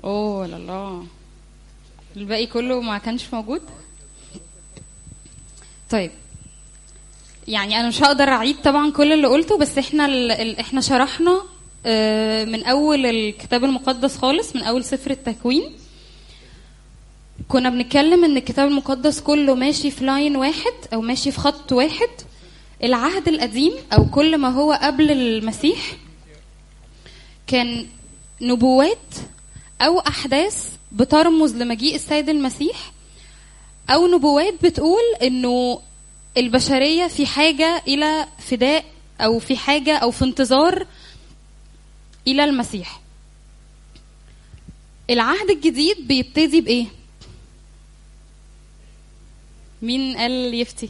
اوه لا الله الباقي كله ما كانش موجود طيب يعني انا مش هقدر اعيد طبعا كل اللي قلته بس احنا ال... ال... احنا شرحنا آه، من اول الكتاب المقدس خالص من اول سفر التكوين كنا بنتكلم ان الكتاب المقدس كله ماشي في لاين واحد او ماشي في خط واحد العهد القديم او كل ما هو قبل المسيح كان نبوات او احداث بترمز لمجيء السيد المسيح او نبوات بتقول انه البشريه في حاجه الى فداء او في حاجه او في انتظار الى المسيح العهد الجديد بيبتدي بايه مين قال يفتي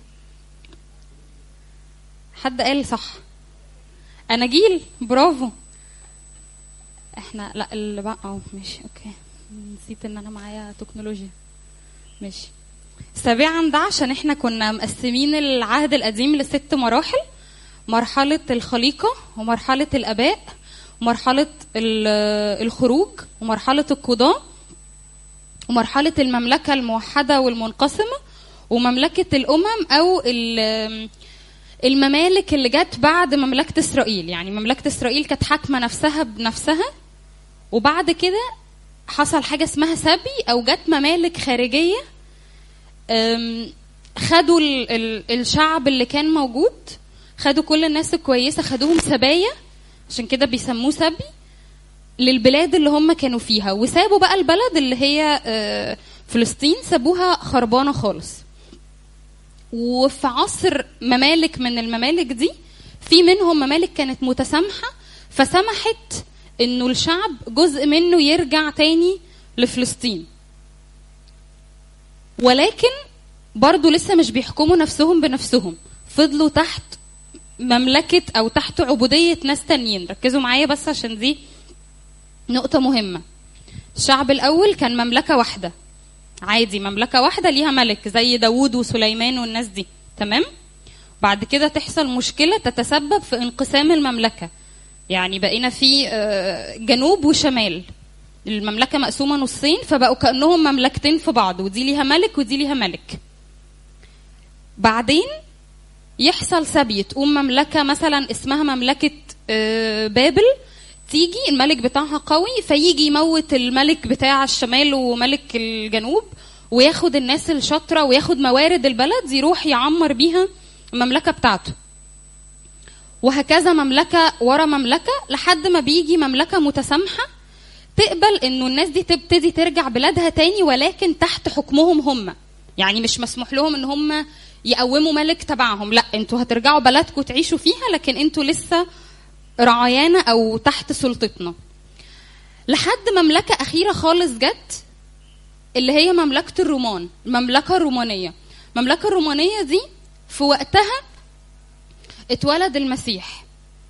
حد قال صح اناجيل برافو احنا لا اللي بقى اه ماشي اوكي نسيت ان انا معايا تكنولوجيا ماشي سابعا ده عشان احنا كنا مقسمين العهد القديم لست مراحل مرحلة الخليقة ومرحلة الآباء ومرحلة ال- الخروج ومرحلة القضاء ومرحلة المملكة الموحدة والمنقسمة ومملكة الأمم أو ال- الممالك اللي جت بعد مملكة إسرائيل يعني مملكة إسرائيل كانت حاكمة نفسها بنفسها وبعد كده حصل حاجة اسمها سبي أو جت ممالك خارجية أم، خدوا ال- ال- الشعب اللي كان موجود خدوا كل الناس الكويسة خدوهم سبايا عشان كده بيسموه سبي للبلاد اللي هم كانوا فيها وسابوا بقى البلد اللي هي آه، فلسطين سابوها خربانة خالص وفي عصر ممالك من الممالك دي في منهم ممالك كانت متسامحة فسمحت انه الشعب جزء منه يرجع تاني لفلسطين ولكن برضو لسه مش بيحكموا نفسهم بنفسهم فضلوا تحت مملكة أو تحت عبودية ناس تانيين ركزوا معايا بس عشان دي نقطة مهمة الشعب الأول كان مملكة واحدة عادي مملكة واحدة ليها ملك زي داوود وسليمان والناس دي تمام بعد كده تحصل مشكلة تتسبب في انقسام المملكة يعني بقينا في آه، جنوب وشمال المملكة مقسومة نصين فبقوا كأنهم مملكتين في بعض ودي ليها ملك ودي ليها ملك بعدين يحصل سبي تقوم مملكة مثلا اسمها مملكة آه، بابل تيجي الملك بتاعها قوي فيجي يموت الملك بتاع الشمال وملك الجنوب وياخد الناس الشاطرة وياخد موارد البلد يروح يعمر بيها المملكة بتاعته وهكذا مملكة ورا مملكة لحد ما بيجي مملكة متسامحة تقبل انه الناس دي تبتدي ترجع بلادها تاني ولكن تحت حكمهم هم يعني مش مسموح لهم ان هم يقوموا ملك تبعهم لا انتوا هترجعوا بلدكم تعيشوا فيها لكن انتوا لسه رعايانا او تحت سلطتنا لحد مملكة أخيرة خالص جت اللي هي مملكة الرومان المملكة الرومانية المملكة الرومانية دي في وقتها اتولد المسيح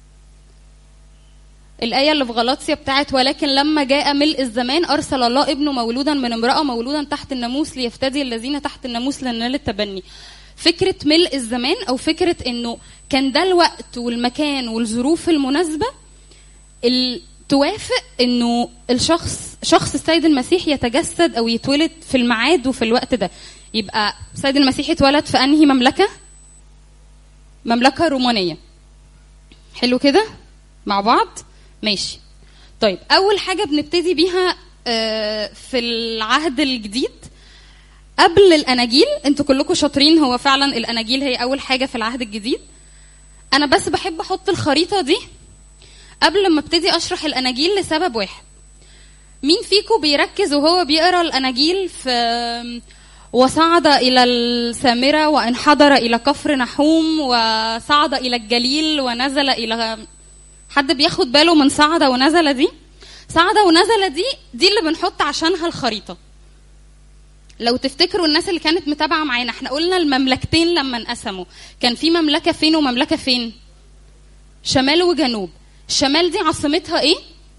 الآية اللي في غلاطيا بتاعت ولكن لما جاء ملء الزمان أرسل الله ابنه مولودا من امرأة مولودا تحت الناموس ليفتدي الذين تحت الناموس لننال التبني فكرة ملء الزمان أو فكرة إنه كان ده الوقت والمكان والظروف المناسبة ال- توافق إنه الشخص شخص السيد المسيح يتجسد أو يتولد في الميعاد وفي الوقت ده يبقى السيد المسيح اتولد في أنهي مملكة؟ مملكة رومانية حلو كده مع بعض ماشي طيب اول حاجه بنبتدي بيها آه، في العهد الجديد قبل الاناجيل انتوا كلكم شاطرين هو فعلا الاناجيل هي اول حاجه في العهد الجديد انا بس بحب احط الخريطه دي قبل ما ابتدي اشرح الاناجيل لسبب واحد مين فيكم بيركز وهو بيقرا الاناجيل في وصعد الى السامره وانحدر الى كفر نحوم وصعد الى الجليل ونزل الى حد بياخد باله من صعد ونزل دي صعد ونزل دي دي اللي بنحط عشانها الخريطه لو تفتكروا الناس اللي كانت متابعه معانا احنا قلنا المملكتين لما انقسموا كان في مملكه فين ومملكه فين شمال وجنوب الشمال دي عاصمتها ايه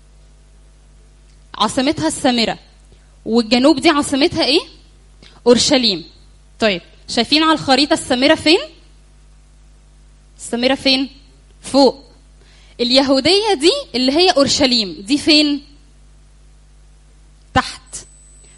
عاصمتها السامره والجنوب دي عاصمتها ايه اورشليم طيب شايفين على الخريطه السامره فين السامره فين فوق اليهوديه دي اللي هي اورشليم دي فين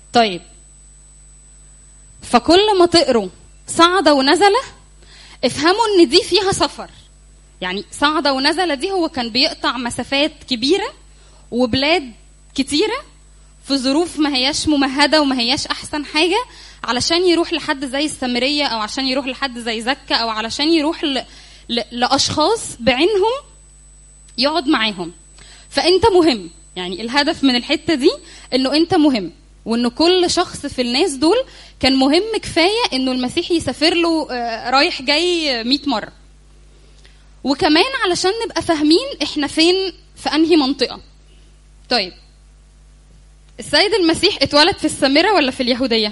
طيب فكل ما تقروا صعد ونزل افهموا ان دي فيها سفر يعني صعد ونزل دي هو كان بيقطع مسافات كبيره وبلاد كتيره في ظروف ما هياش ممهده وما هياش احسن حاجه علشان يروح لحد زي السامريه او عشان يروح لحد زي زكا او علشان يروح ل... ل... لاشخاص بعينهم يقعد معاهم فانت مهم يعني الهدف من الحته دي انه انت مهم وان كل شخص في الناس دول كان مهم كفايه انه المسيح يسافر له آه، رايح جاي 100 مره وكمان علشان نبقى فاهمين احنا فين في انهي منطقه طيب السيد المسيح اتولد في السامره ولا في اليهوديه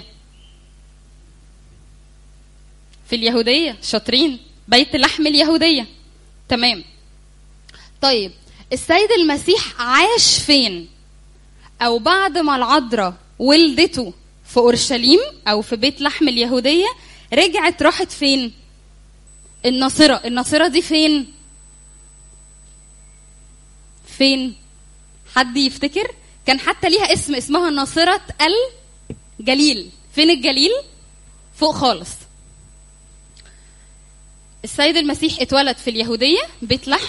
في اليهوديه شاطرين بيت لحم اليهوديه تمام طيب السيد المسيح عاش فين او بعد ما العذراء ولدته في اورشليم او في بيت لحم اليهوديه رجعت راحت فين الناصره الناصره دي فين فين حد يفتكر كان حتى ليها اسم اسمها ناصره الجليل فين الجليل فوق خالص السيد المسيح اتولد في اليهوديه بيت لحم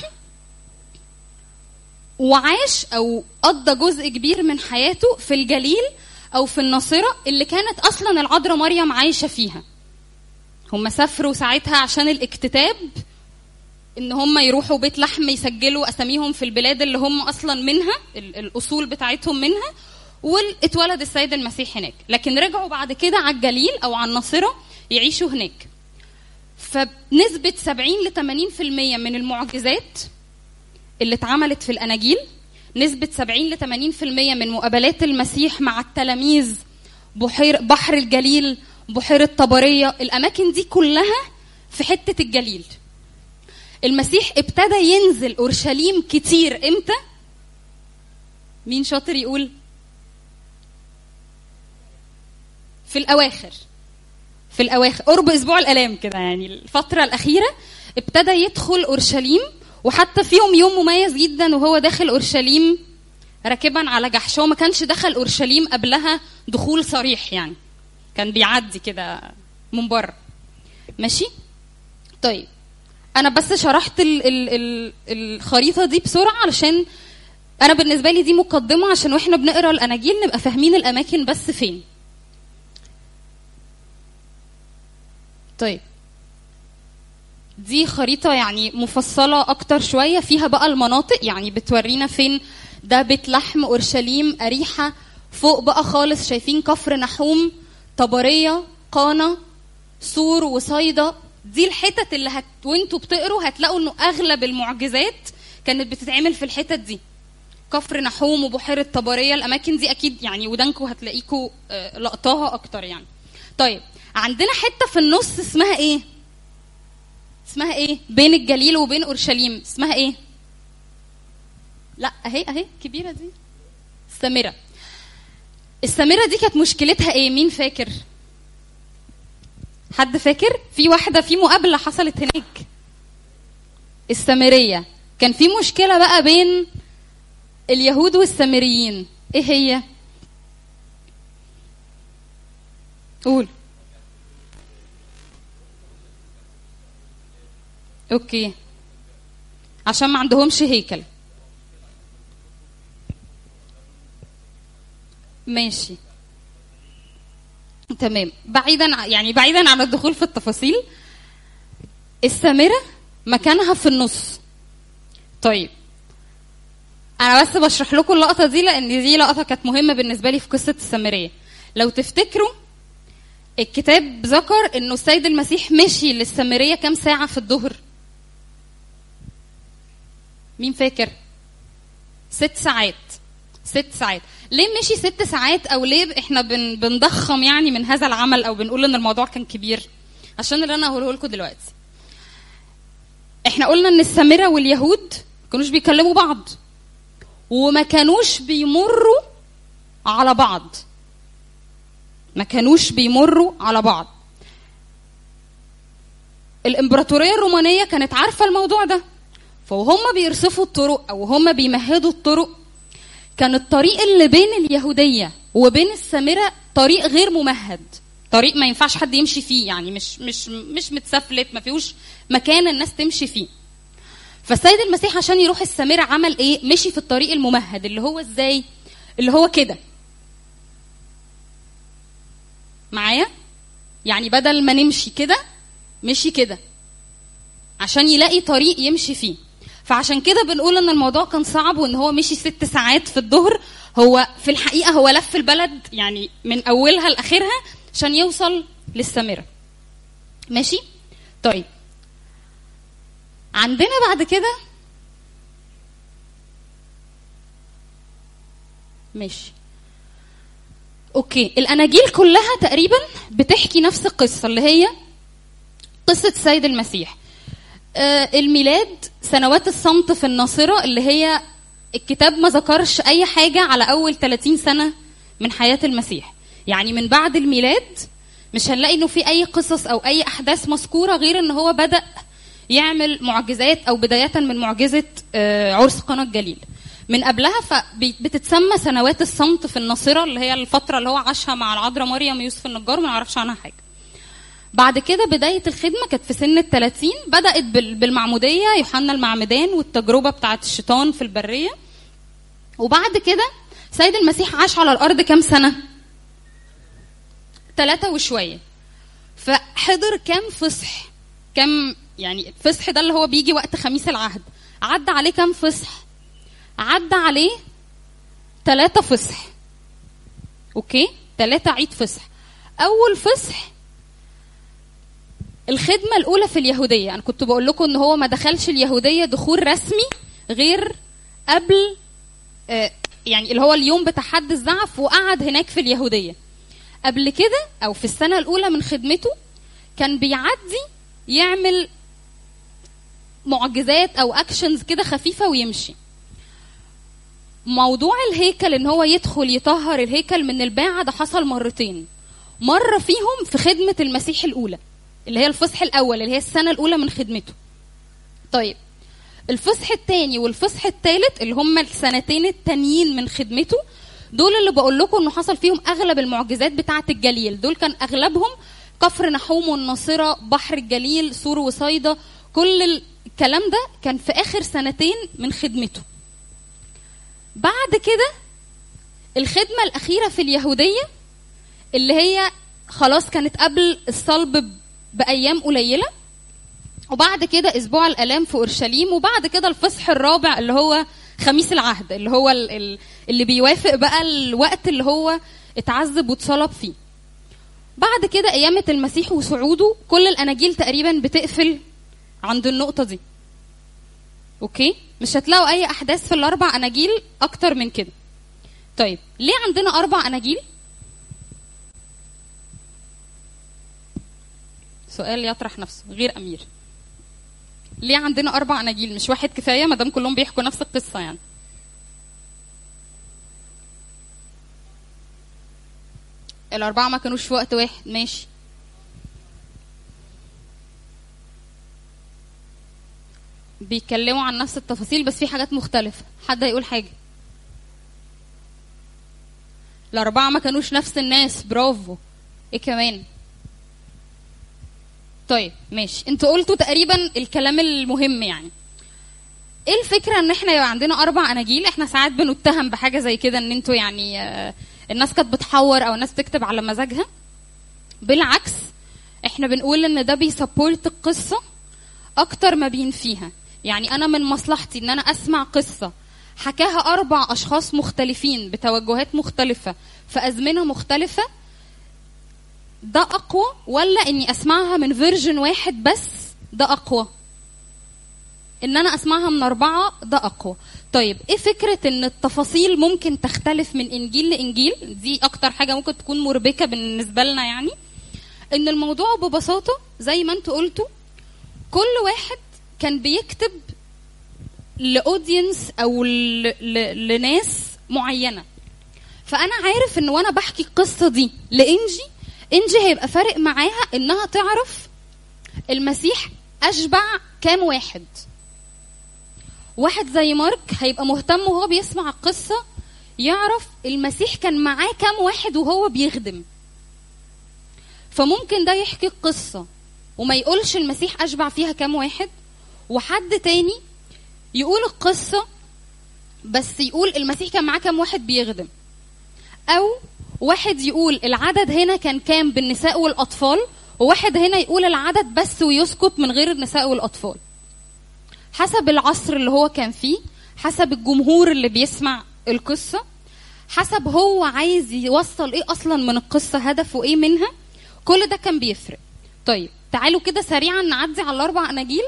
وعاش او قضى جزء كبير من حياته في الجليل او في الناصره اللي كانت اصلا العذراء مريم عايشه فيها هم سافروا ساعتها عشان الاكتتاب ان هم يروحوا بيت لحم يسجلوا اساميهم في البلاد اللي هم اصلا منها ال- الاصول بتاعتهم منها واتولد السيد المسيح هناك لكن رجعوا بعد كده على الجليل او على الناصره يعيشوا هناك فبنسبه 70 ل 80% من المعجزات اللي اتعملت في الاناجيل نسبة 70 ل 80% من مقابلات المسيح مع التلاميذ بحير بحر الجليل بحيرة طبرية الأماكن دي كلها في حتة الجليل المسيح ابتدى ينزل أورشليم كتير إمتى؟ مين شاطر يقول؟ في الأواخر في الأواخر قرب أسبوع الآلام كده يعني الفترة الأخيرة ابتدى يدخل أورشليم وحتى فيهم يوم مميز جدا وهو داخل اورشليم راكبا على جحش هو ما كانش دخل اورشليم قبلها دخول صريح يعني كان بيعدي كده من بره ماشي طيب انا بس شرحت ال ال ال الخريطه دي بسرعه علشان انا بالنسبه لي دي مقدمه عشان واحنا بنقرا الاناجيل نبقى فاهمين الاماكن بس فين طيب دي خريطة يعني مفصلة أكتر شوية فيها بقى المناطق يعني بتورينا فين ده بيت لحم أورشليم أريحة فوق بقى خالص شايفين كفر نحوم طبرية قانا سور وصيدا دي الحتت اللي هت... وانتوا بتقروا هتلاقوا انه اغلب المعجزات كانت بتتعمل في الحتت دي كفر نحوم وبحيرة طبرية الأماكن دي أكيد يعني ودانكوا هتلاقيكوا آه، لقطاها أكتر يعني طيب عندنا حتة في النص اسمها إيه؟ اسمها ايه بين الجليل وبين اورشليم اسمها ايه لا اهي اهي كبيره دي السامره السامره دي كانت مشكلتها ايه مين فاكر حد فاكر في واحده في مقابله حصلت هناك السامريه كان في مشكله بقى بين اليهود والسامريين ايه هي قول اوكي عشان ما عندهمش هيكل ماشي تمام بعيدا ع- يعني بعيدا عن الدخول في التفاصيل السامرة مكانها في النص طيب انا بس بشرح لكم اللقطه دي لان دي لقطه كانت مهمه بالنسبه لي في قصه السامريه لو تفتكروا الكتاب ذكر انه السيد المسيح مشي للسامريه كام ساعه في الظهر مين فاكر ست ساعات ست ساعات ليه مشي ست ساعات او ليه احنا بن بنضخم يعني من هذا العمل او بنقول ان الموضوع كان كبير عشان اللي انا هقوله لكم دلوقتي احنا قلنا ان السامره واليهود ما كانوش بيكلموا بعض وما كانوش بيمروا على بعض ما كانوش بيمروا على بعض الامبراطوريه الرومانيه كانت عارفه الموضوع ده فهم بيرصفوا الطرق او هم بيمهدوا الطرق كان الطريق اللي بين اليهوديه وبين السامره طريق غير ممهد طريق ما ينفعش حد يمشي فيه يعني مش مش مش متسفلت ما فيهوش مكان الناس تمشي فيه فالسيد المسيح عشان يروح السامره عمل ايه مشي في الطريق الممهد اللي هو ازاي اللي هو كده معايا يعني بدل ما نمشي كده مشي كده عشان يلاقي طريق يمشي فيه فعشان كده بنقول ان الموضوع كان صعب وان هو مشي ست ساعات في الظهر هو في الحقيقه هو لف البلد يعني من اولها لاخرها عشان يوصل للسامره ماشي طيب عندنا بعد كده ماشي اوكي الاناجيل كلها تقريبا بتحكي نفس القصه اللي هي قصه السيد المسيح آه الميلاد سنوات الصمت في الناصره اللي هي الكتاب ما ذكرش اي حاجه على اول 30 سنه من حياه المسيح يعني من بعد الميلاد مش هنلاقي انه في اي قصص او اي احداث مذكوره غير ان هو بدا يعمل معجزات او بدايه من معجزه آه عرس قنا الجليل من قبلها فبتتسمى سنوات الصمت في الناصره اللي هي الفتره اللي هو عاشها مع العذراء مريم يوسف النجار ما نعرفش عنها حاجه بعد كده بداية الخدمة كانت في سن الثلاثين بدأت بالمعمودية يوحنا المعمدان والتجربة بتاعة الشيطان في البرية وبعد كده سيد المسيح عاش على الأرض كام سنة؟ ثلاثة وشوية فحضر كام فصح؟ كام يعني الفصح ده اللي هو بيجي وقت خميس العهد عدى عليه كام فصح؟ عدى عليه ثلاثة فصح اوكي ثلاثة عيد فصح أول فصح الخدمة الأولى في اليهودية أنا كنت بقول لكم إن هو ما دخلش اليهودية دخول رسمي غير قبل آه يعني اللي هو اليوم بتاع حد الزعف وقعد هناك في اليهودية قبل كده أو في السنة الأولى من خدمته كان بيعدي يعمل معجزات أو أكشنز كده خفيفة ويمشي موضوع الهيكل ان هو يدخل يطهر الهيكل من الباعة ده حصل مرتين مرة فيهم في خدمة المسيح الأولى اللي هي الفصح الأول اللي هي السنة الأولى من خدمته طيب الفصح الثاني والفصح الثالث اللي هم السنتين التانيين من خدمته دول اللي بقول لكم انه حصل فيهم اغلب المعجزات بتاعه الجليل دول كان اغلبهم كفر نحوم والناصره بحر الجليل سور وصيدا كل الكلام ده كان في اخر سنتين من خدمته بعد كده الخدمة الأخيرة في اليهودية اللي هي خلاص كانت قبل الصلب بأيام قليلة وبعد كده أسبوع الآلام في أورشليم وبعد كده الفصح الرابع اللي هو خميس العهد اللي هو اللي بيوافق بقى الوقت اللي هو اتعذب واتصلب فيه بعد كده قيامة المسيح وصعوده كل الأناجيل تقريبا بتقفل عند النقطة دي اوكي مش هتلاقوا اي احداث في الاربع اناجيل اكتر من كده طيب ليه عندنا اربع اناجيل سؤال يطرح نفسه غير امير ليه عندنا اربع اناجيل مش واحد كفايه ما دام كلهم بيحكوا نفس القصه يعني الاربعه ما كانوش في وقت واحد ماشي بيتكلموا عن نفس التفاصيل بس في حاجات مختلفة حد هيقول حاجة الأربعة ما كانوش نفس الناس برافو إيه كمان طيب ماشي انتوا قلتوا تقريبا الكلام المهم يعني ايه الفكرة ان احنا يبقى عندنا اربع اناجيل احنا ساعات بنتهم بحاجة زي كده ان انتوا يعني آه الناس كانت بتحور او الناس بتكتب على مزاجها بالعكس احنا بنقول ان ده بيسبورت القصة اكتر ما بينفيها يعني انا من مصلحتي ان انا اسمع قصه حكاها اربع اشخاص مختلفين بتوجهات مختلفه في ازمنه مختلفه ده اقوى ولا اني اسمعها من فيرجن واحد بس ده اقوى ان انا اسمعها من اربعه ده اقوى طيب ايه فكره ان التفاصيل ممكن تختلف من انجيل لانجيل دي اكتر حاجه ممكن تكون مربكه بالنسبه لنا يعني ان الموضوع ببساطه زي ما انتوا قلتوا كل واحد كان بيكتب لاودينس او ل... ل... لناس معينه فانا عارف ان وانا بحكي القصه دي لانجي انجي هيبقى فارق معاها انها تعرف المسيح اشبع كام واحد واحد زي مارك هيبقى مهتم وهو بيسمع القصه يعرف المسيح كان معاه كام واحد وهو بيخدم فممكن ده يحكي قصة وما يقولش المسيح أشبع فيها كام واحد وحد تاني يقول القصة بس يقول المسيح كان معاه كام واحد بيخدم أو واحد يقول العدد هنا كان كام بالنساء والأطفال وواحد هنا يقول العدد بس ويسكت من غير النساء والأطفال حسب العصر اللي هو كان فيه حسب الجمهور اللي بيسمع القصة حسب هو عايز يوصل ايه اصلا من القصة هدفه ايه منها كل ده كان بيفرق طيب تعالوا كده سريعا نعدي على الاربع اناجيل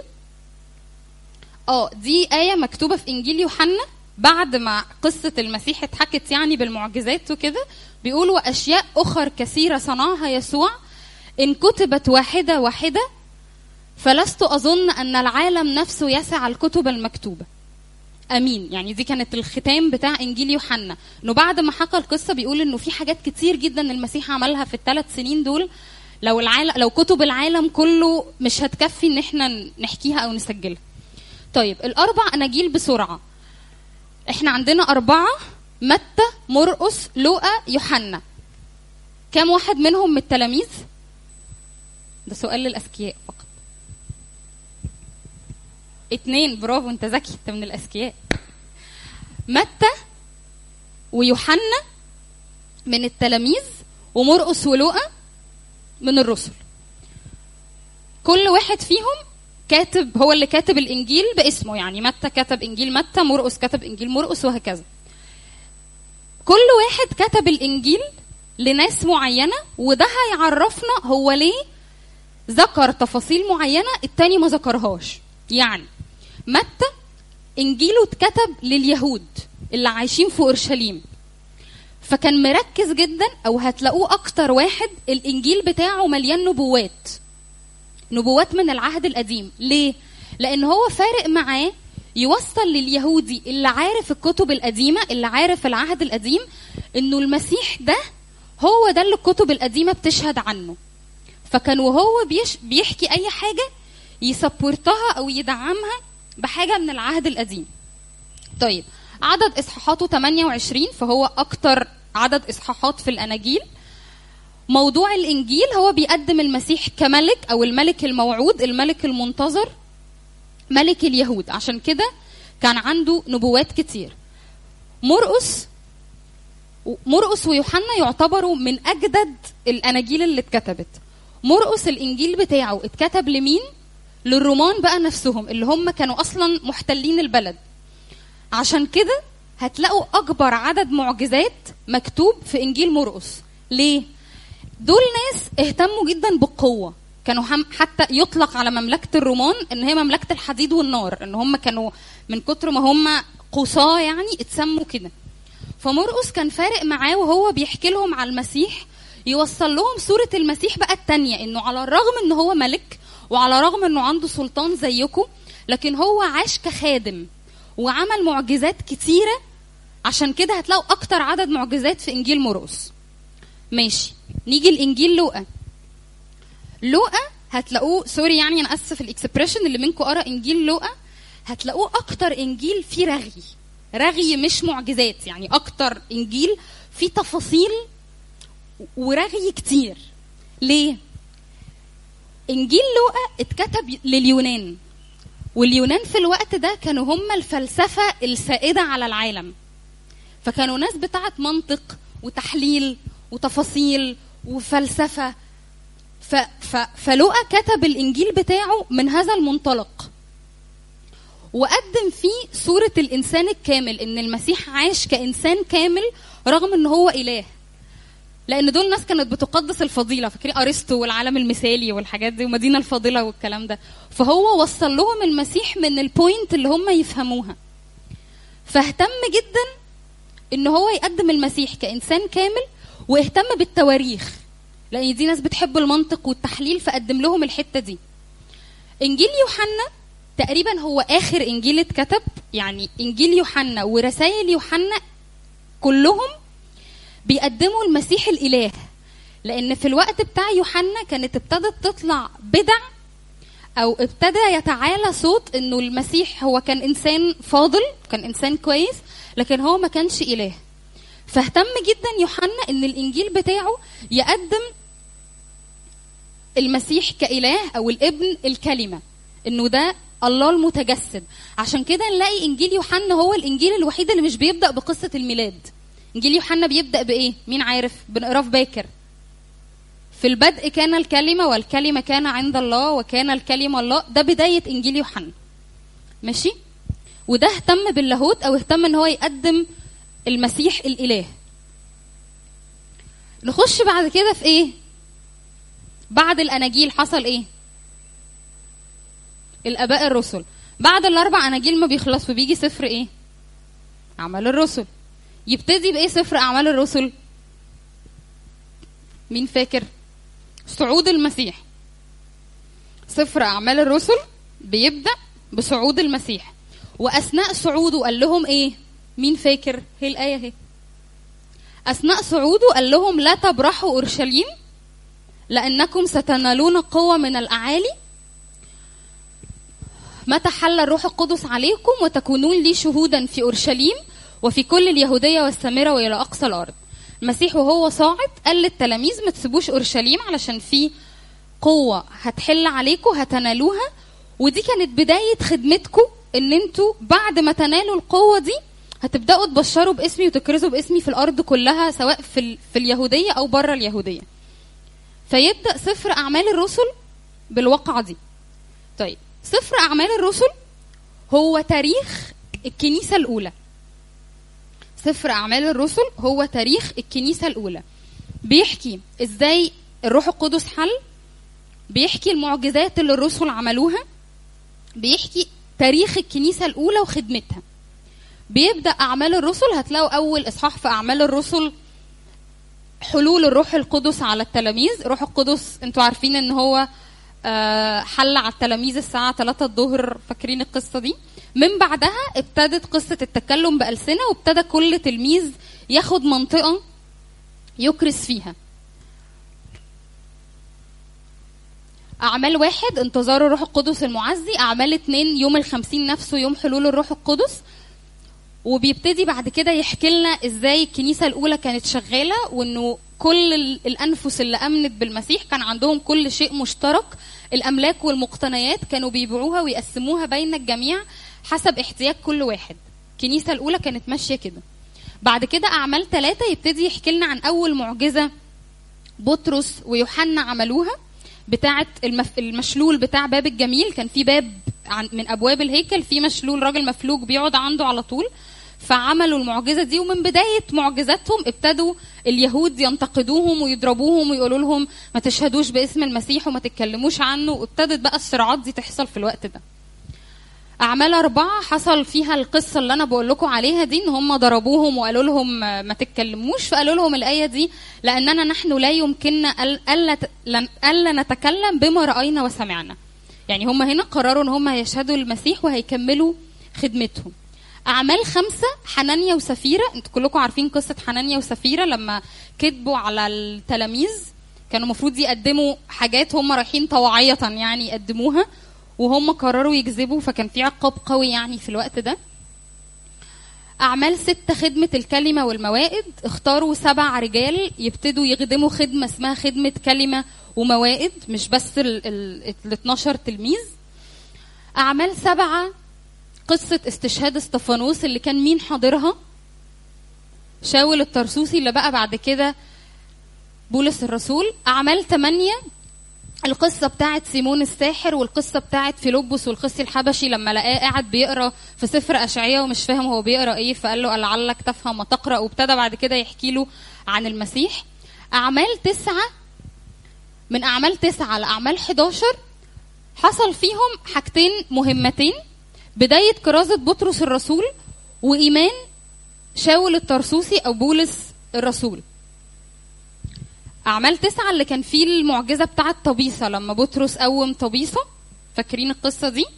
اه دي آية مكتوبة في انجيل يوحنا بعد ما قصة المسيح اتحكت يعني بالمعجزات وكده بيقول واشياء اخر كثيرة صنعها يسوع ان كتبت واحدة واحدة فلست اظن ان العالم نفسه يسع الكتب المكتوبه امين يعني دي كانت الختام بتاع انجيل يوحنا انه بعد ما حكى القصه بيقول انه في حاجات كتير جدا المسيح عملها في الثلاث سنين دول لو العالم لو كتب العالم كله مش هتكفي ان احنا نحكيها او نسجلها طيب الاربع اناجيل بسرعه احنا عندنا اربعه متى مرقس لوقا يوحنا كم واحد منهم من التلاميذ ده سؤال للاذكياء فقط اتنين برافو انت ذكي انت من الاذكياء متى ويوحنا من التلاميذ ومرقس ولوقا من الرسل كل واحد فيهم كاتب هو اللي كاتب الانجيل باسمه يعني متى كتب انجيل متى مرقس كتب انجيل مرقس وهكذا كل واحد كتب الانجيل لناس معينه وده هيعرفنا هو ليه ذكر تفاصيل معينه التاني ما ذكرهاش يعني متى انجيله اتكتب لليهود اللي عايشين في اورشليم فكان مركز جدا او هتلاقوه اكتر واحد الانجيل بتاعه مليان نبوات نبوات من العهد القديم ليه لان هو فارق معاه يوصل لليهودي اللي عارف الكتب القديمه اللي عارف العهد القديم انه المسيح ده هو ده اللي الكتب القديمه بتشهد عنه فكان وهو بيش بيحكي اي حاجه يسبورتها او يدعمها بحاجه من العهد القديم طيب عدد اصحاحاته 28 فهو اكتر عدد اصحاحات في الاناجيل موضوع الانجيل هو بيقدم المسيح كملك او الملك الموعود الملك المنتظر ملك اليهود عشان كده كان عنده نبوات كتير مرقس مرقس ويوحنا يعتبروا من اجدد الاناجيل اللي اتكتبت مرقس الانجيل بتاعه اتكتب لمين للرومان بقى نفسهم اللي هم كانوا اصلا محتلين البلد عشان كده هتلاقوا اكبر عدد معجزات مكتوب في انجيل مرقس ليه دول ناس اهتموا جدا بالقوه كانوا هم حتى يطلق على مملكه الرومان ان هي مملكه الحديد والنار ان هم كانوا من كتر ما هم قصاه يعني اتسموا كده فمرقس كان فارق معاه وهو بيحكي لهم على المسيح يوصل لهم صورة المسيح بقى التانية انه على الرغم ان هو ملك وعلى الرغم انه عنده سلطان زيكم لكن هو عاش كخادم وعمل معجزات كتيرة عشان كده هتلاقوا اكتر عدد معجزات في انجيل مرقس ماشي نيجي الانجيل لوقا لوقا هتلاقوه سوري يعني انا اسف الاكسبريشن اللي منكم قرا انجيل لوقا هتلاقوه اكتر انجيل فيه رغي رغي مش معجزات يعني اكتر انجيل فيه تفاصيل ورغي كتير ليه انجيل لوقا اتكتب لليونان واليونان في الوقت ده كانوا هم الفلسفه السائده على العالم فكانوا ناس بتاعت منطق وتحليل وتفاصيل وفلسفه ف ف فلوقا كتب الانجيل بتاعه من هذا المنطلق وقدم فيه صورة الإنسان الكامل إن المسيح عاش كإنسان كامل رغم إن هو إله لأن دول ناس كانت بتقدس الفضيلة فاكرين أرسطو والعالم المثالي والحاجات دي ومدينة الفاضلة والكلام ده فهو وصل لهم المسيح من البوينت اللي هم يفهموها فاهتم جدا إن هو يقدم المسيح كإنسان كامل واهتم بالتواريخ لأن دي ناس بتحب المنطق والتحليل فقدم لهم الحتة دي إنجيل يوحنا تقريبا هو اخر انجيل اتكتب يعني انجيل يوحنا ورسائل يوحنا كلهم بيقدموا المسيح الاله لان في الوقت بتاع يوحنا كانت ابتدت تطلع بدع او ابتدى يتعالى صوت انه المسيح هو كان انسان فاضل كان انسان كويس لكن هو ما كانش اله فاهتم جدا يوحنا ان الانجيل بتاعه يقدم المسيح كاله او الابن الكلمه انه ده الله المتجسد عشان كده نلاقي انجيل يوحنا هو الانجيل الوحيد اللي مش بيبدا بقصه الميلاد انجيل يوحنا بيبدا بايه مين عارف بنقراه في باكر في البدء كان الكلمه والكلمه كان عند الله وكان الكلمه الله ده بدايه انجيل يوحنا ماشي وده اهتم باللاهوت او اهتم ان هو يقدم المسيح الاله نخش بعد كده في ايه بعد الاناجيل حصل ايه الاباء الرسل بعد الاربع اناجيل ما بيخلص فبيجي سفر ايه اعمال الرسل يبتدي بايه سفر اعمال الرسل مين فاكر صعود المسيح سفر اعمال الرسل بيبدا بصعود المسيح واثناء صعوده قال لهم ايه مين فاكر هي الايه اهي اثناء صعوده قال لهم لا تبرحوا اورشليم لانكم ستنالون قوه من الاعالي متى حل الروح القدس عليكم وتكونون لي شهودا في اورشليم وفي كل اليهوديه والسامره والى اقصى الارض المسيح وهو صاعد قال للتلاميذ ما تسيبوش اورشليم علشان في قوه هتحل عليكم هتنالوها ودي كانت بدايه خدمتكم ان انتوا بعد ما تنالوا القوه دي هتبداوا تبشروا باسمي وتكرزوا باسمي في الارض كلها سواء في ال... في اليهوديه او بره اليهوديه فيبدا سفر اعمال الرسل بالواقعه دي طيب سفر اعمال الرسل هو تاريخ الكنيسه الاولى سفر اعمال الرسل هو تاريخ الكنيسه الاولى بيحكي ازاي الروح القدس حل بيحكي المعجزات اللي الرسل عملوها بيحكي تاريخ الكنيسه الاولى وخدمتها بيبدا اعمال الرسل هتلاقوا اول اصحاح في اعمال الرسل حلول الروح القدس على التلاميذ الروح القدس انتوا عارفين ان هو آه، حل على التلاميذ الساعة 3 الظهر فاكرين القصة دي من بعدها ابتدت قصة التكلم بألسنة وابتدى كل تلميذ ياخد منطقة يكرس فيها أعمال واحد انتظار الروح القدس المعزي أعمال اتنين يوم الخمسين نفسه يوم حلول الروح القدس وبيبتدي بعد كده يحكي لنا ازاي الكنيسه الاولى كانت شغاله وانه كل ال- الانفس اللي امنت بالمسيح كان عندهم كل شيء مشترك الاملاك والمقتنيات كانوا بيبيعوها ويقسموها بين الجميع حسب احتياج كل واحد الكنيسه الاولى كانت ماشيه كده بعد كده اعمال ثلاثة يبتدي يحكي لنا عن اول معجزه بطرس ويوحنا عملوها بتاعه المف... المشلول بتاع باب الجميل كان في باب عن... من ابواب الهيكل في مشلول راجل مفلوج بيقعد عنده على طول فعملوا المعجزه دي ومن بدايه معجزاتهم ابتدوا اليهود ينتقدوهم ويضربوهم ويقولوا لهم ما تشهدوش باسم المسيح وما تتكلموش عنه وابتدت بقى الصراعات دي تحصل في الوقت ده أعمال أربعة حصل فيها القصة اللي أنا بقول لكم عليها دي إن هم ضربوهم وقالوا لهم ما تتكلموش فقالوا لهم الآية دي لأننا نحن لا يمكننا أل- ألا ت- لن- ألا نتكلم بما رأينا وسمعنا. يعني هم هنا قرروا إن هم هيشهدوا المسيح وهيكملوا خدمتهم. أعمال خمسة حنانيا وسفيرة أنتوا كلكم عارفين قصة حنانيا وسفيرة لما كذبوا على التلاميذ كانوا المفروض يقدموا حاجات هم رايحين طوعية يعني يقدموها وهم قرروا يكذبوا فكان في عقاب قوي يعني في الوقت ده أعمال ستة خدمة الكلمة والموائد اختاروا سبع رجال يبتدوا يخدموا خدمة اسمها خدمة كلمة وموائد مش بس ال, ال, ال 12 تلميذ أعمال سبعة قصة استشهاد استفانوس اللي كان مين حاضرها شاول الطرسوسي اللي بقى بعد كده بولس الرسول أعمال ثمانية القصة بتاعت سيمون الساحر والقصة بتاعت فيلبس والقسي الحبشي لما لقاه قاعد بيقرا في سفر أشعياء ومش فاهم هو بيقرا ايه فقال له لعلك تفهم وتقرا وابتدى بعد كده يحكي له عن المسيح أعمال تسعة من أعمال تسعة لأعمال 11 حصل فيهم حاجتين مهمتين بداية كرازة بطرس الرسول وإيمان شاول الطرسوسي أو بولس الرسول أعمال تسعة اللي كان فيه المعجزة بتاعة طبيسة لما بطرس قوم طبيسة فاكرين القصة دي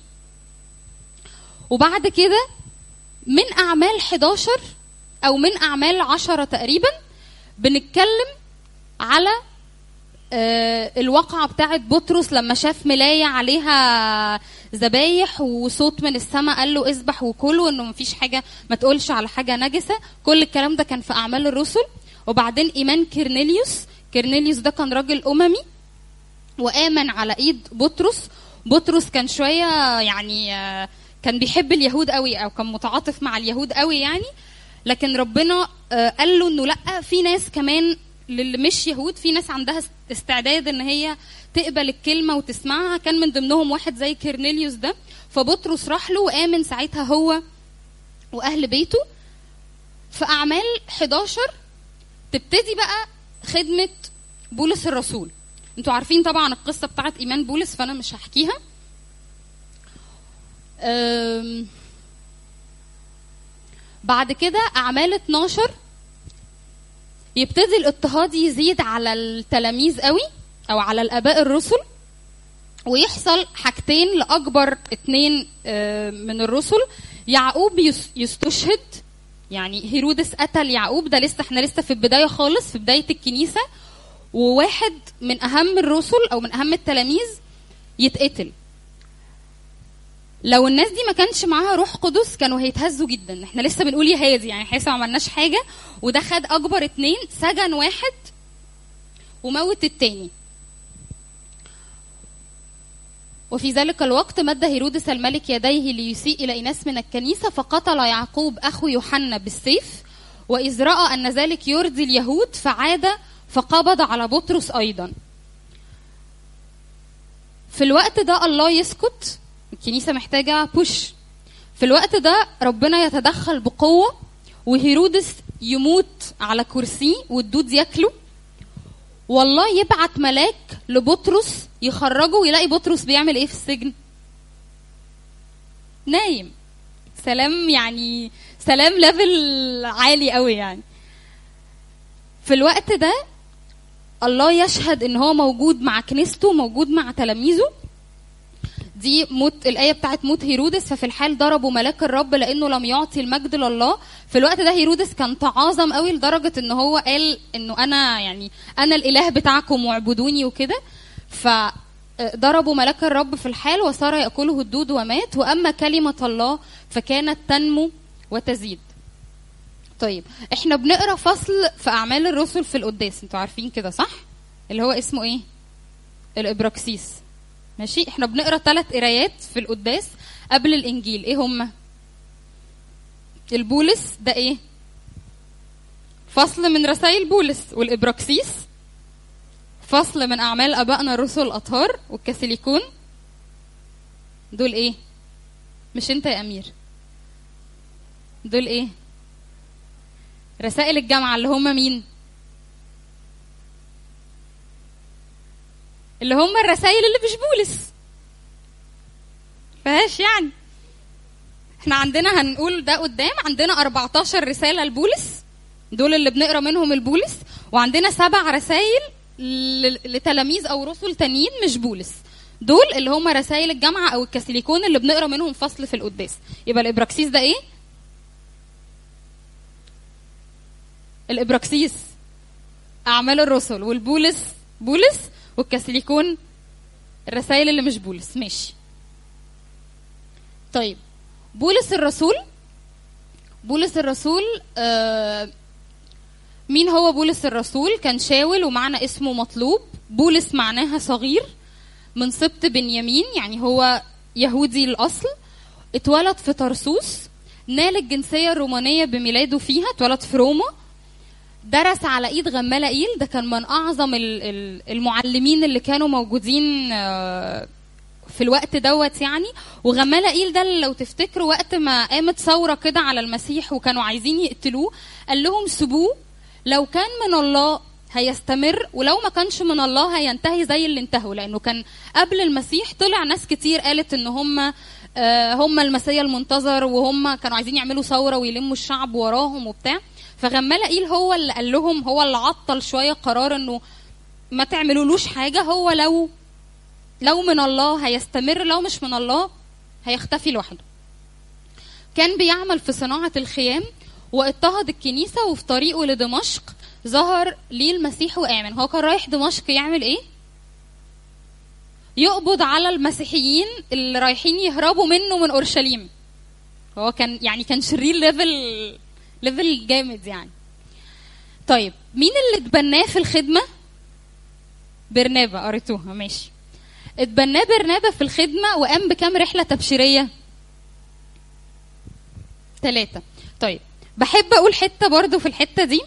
وبعد كده من أعمال 11 أو من أعمال 10 تقريبا بنتكلم على آه، الواقعة بتاعة بطرس لما شاف ملاية عليها ذبايح وصوت من السماء قال له اذبح وكل وانه مفيش حاجه ما تقولش على حاجه نجسه كل الكلام ده كان في اعمال الرسل وبعدين ايمان كيرنيليوس كيرنيليوس ده كان راجل اممي وامن على ايد بطرس بطرس كان شويه يعني آه، كان بيحب اليهود قوي او كان متعاطف مع اليهود قوي يعني لكن ربنا آه، قال له انه لا في ناس كمان للي مش يهود في ناس عندها است- استعداد ان هي تقبل الكلمه وتسمعها كان من ضمنهم واحد زي كيرنيليوس ده فبطرس راح له وامن ساعتها هو واهل بيته في اعمال 11 تبتدي بقى خدمه بولس الرسول انتوا عارفين طبعا القصه بتاعت ايمان بولس فانا مش هحكيها أم، بعد كده اعمال 12 يبتدي الاضطهاد يزيد على التلاميذ قوي او على الاباء الرسل ويحصل حاجتين لاكبر اتنين آه، من الرسل يعقوب يس- يستشهد يعني هيرودس قتل يعقوب ده لسه احنا لسه في البدايه خالص في بدايه الكنيسه وواحد من اهم الرسل او من اهم التلاميذ يتقتل لو الناس دي ما كانش معاها روح قدس كانوا هيتهزوا جدا احنا لسه بنقول يا هادي يعني احنا لسه ما عملناش حاجه وده خد اكبر اتنين سجن واحد وموت التاني وفي ذلك الوقت مد هيرودس الملك يديه ليسيء الى اناس من الكنيسه فقتل يعقوب اخو يوحنا بالسيف واذ راى ان ذلك يرضي اليهود فعاد فقبض على بطرس ايضا في الوقت ده الله يسكت الكنيسه محتاجه بوش في الوقت ده ربنا يتدخل بقوه وهيرودس يموت على كرسيه والدود ياكله والله يبعت ملاك لبطرس يخرجه ويلاقي بطرس بيعمل ايه في السجن نايم سلام يعني سلام ليفل عالي قوي يعني في الوقت ده الله يشهد ان هو موجود مع كنيسته موجود مع تلاميذه دي موت الآية بتاعت موت هيرودس ففي الحال ضربوا ملاك الرب لأنه لم يعطي المجد لله في الوقت ده هيرودس كان تعاظم قوي لدرجة إن هو قال إنه أنا يعني أنا الإله بتاعكم واعبدوني وكده فضربوا ملاك الرب في الحال وصار يأكله الدود ومات وأما كلمة الله فكانت تنمو وتزيد طيب احنا بنقرا فصل في اعمال الرسل في القداس انتوا عارفين كده صح اللي هو اسمه ايه الابراكسيس ماشي احنا بنقرا ثلاث قرايات في القداس قبل الانجيل ايه هما البولس ده ايه فصل من رسائل بولس والابراكسيس فصل من اعمال ابائنا الرسل الاطهار والكاثوليكون دول ايه مش انت يا امير دول ايه رسائل الجامعه اللي هم مين اللي هم الرسائل اللي مش بولس فهاش يعني احنا عندنا هنقول ده قدام عندنا 14 رسالة لبولس دول اللي بنقرا منهم البولس وعندنا سبع رسائل ل- لتلاميذ او رسل تانيين مش بولس دول اللي هم رسائل الجامعة او الكاثوليكون اللي بنقرا منهم فصل في القداس يبقى الابراكسيس ده ايه الابراكسيس اعمال الرسل والبولس بولس والكاثوليكون الرسائل اللي مش بولس ماشي طيب بولس الرسول بولس الرسول آه مين هو بولس الرسول كان شاول ومعنى اسمه مطلوب بولس معناها صغير من سبط بنيامين يعني هو يهودي الاصل اتولد في طرسوس نال الجنسيه الرومانيه بميلاده فيها اتولد في روما درس على ايد غمالائيل ده كان من اعظم ال- ال- المعلمين اللي كانوا موجودين آه، في الوقت دوت يعني وغمالائيل ده لو تفتكروا وقت ما قامت ثوره كده على المسيح وكانوا عايزين يقتلوه قال لهم سيبوه لو كان من الله هيستمر ولو ما كانش من الله هينتهي زي اللي انتهوا لانه كان قبل المسيح طلع ناس كتير قالت ان هم آه، هم المسيا المنتظر وهم كانوا عايزين يعملوا ثوره ويلموا الشعب وراهم وبتاع فغمالائيل هو اللي قال لهم هو اللي عطل شويه قرار انه ما تعملولوش حاجه هو لو لو من الله هيستمر لو مش من الله هيختفي لوحده كان بيعمل في صناعة الخيام واضطهد الكنيسة وفي طريقه لدمشق ظهر ليه المسيح وآمن هو كان رايح دمشق يعمل ايه؟ يقبض على المسيحيين اللي رايحين يهربوا منه من اورشليم هو كان يعني كان شرير ليفل ليفل جامد يعني طيب مين اللي اتبناه في الخدمه برنابا قريتوها ماشي اتبناه برنابا في الخدمه وقام بكام رحله تبشيريه ثلاثه طيب بحب اقول حته برضو في الحته دي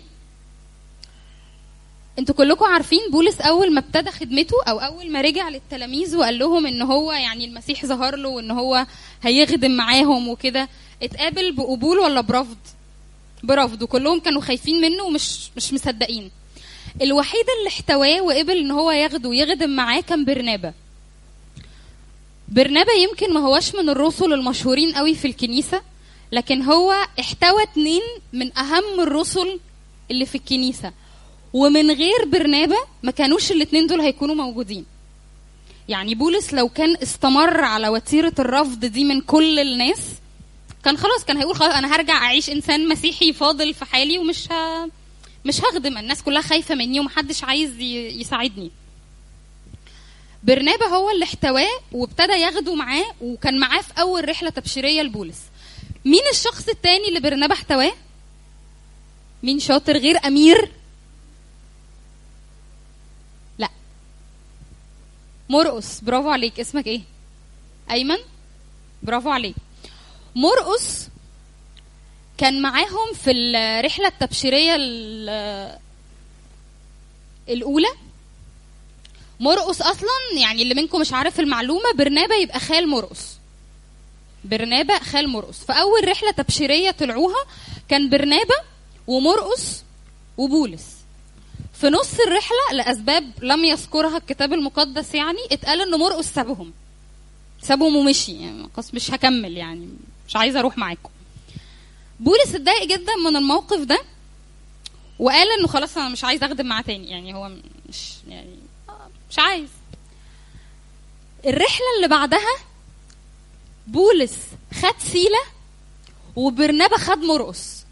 انتوا كلكم عارفين بولس اول ما ابتدى خدمته او اول ما رجع للتلاميذ وقال لهم ان هو يعني المسيح ظهر له وان هو هيخدم معاهم وكده اتقابل بقبول ولا برفض برفض وكلهم كانوا خايفين منه ومش مش مصدقين الوحيد اللي احتواه وقبل ان هو ياخده ويخدم معاه كان برنابا برنابا يمكن ما هوش من الرسل المشهورين قوي في الكنيسه لكن هو احتوى اتنين من اهم الرسل اللي في الكنيسه ومن غير برنابا ما كانوش الاتنين دول هيكونوا موجودين يعني بولس لو كان استمر على وتيرة الرفض دي من كل الناس كان خلاص كان هيقول خلاص انا هرجع اعيش انسان مسيحي فاضل في حالي ومش ه... مش هخدم الناس كلها خايفه مني ومحدش عايز ي... يساعدني برنابا هو اللي احتواه وابتدى ياخده معاه وكان معاه في اول رحله تبشيريه لبولس مين الشخص التاني اللي برنابا احتواه مين شاطر غير امير لا مرقس برافو عليك اسمك ايه ايمن برافو عليك مرقس كان معاهم في الرحله التبشيريه ال- الاولى مرقس اصلا يعني اللي منكم مش عارف المعلومه برنابا يبقى خال مرقس برنابا خال مرقس فاول رحله تبشيريه طلعوها كان برنابا ومرقس وبولس في نص الرحله لاسباب لم يذكرها الكتاب المقدس يعني اتقال ان مرقس سابهم سابهم ومشي يعني خلاص مش هكمل يعني مش عايزه اروح معاكم بولس اتضايق جدا من الموقف ده وقال انه خلاص انا مش عايز اخدم معاه تاني يعني هو مش يعني آه، مش عايز الرحله اللي بعدها بولس خد سيله وبرنابا خد مرقس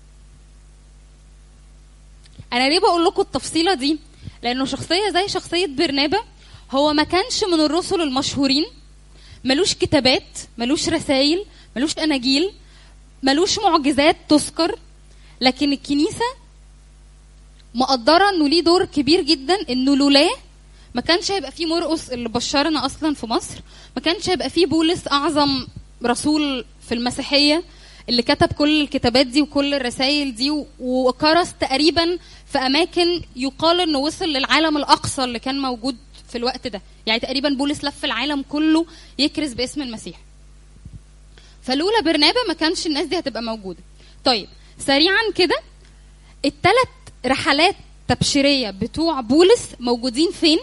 انا ليه بقول لكم التفصيله دي لانه شخصيه زي شخصيه برنابا هو ما كانش من الرسل المشهورين ملوش كتابات ملوش رسائل ملوش اناجيل ملوش معجزات تذكر لكن الكنيسه مقدره انه ليه دور كبير جدا انه لولاه ما كانش هيبقى فيه مرقس اللي بشرنا اصلا في مصر ما كانش هيبقى فيه بولس اعظم رسول في المسيحيه اللي كتب كل الكتابات دي وكل الرسائل دي و- وكرس تقريبا في اماكن يقال انه وصل للعالم الاقصى اللي كان موجود في الوقت ده يعني تقريبا بولس لف العالم كله يكرز باسم المسيح فلولا برنابا ما كانش الناس دي هتبقى موجوده طيب سريعا كده الثلاث رحلات تبشيريه بتوع بولس موجودين فين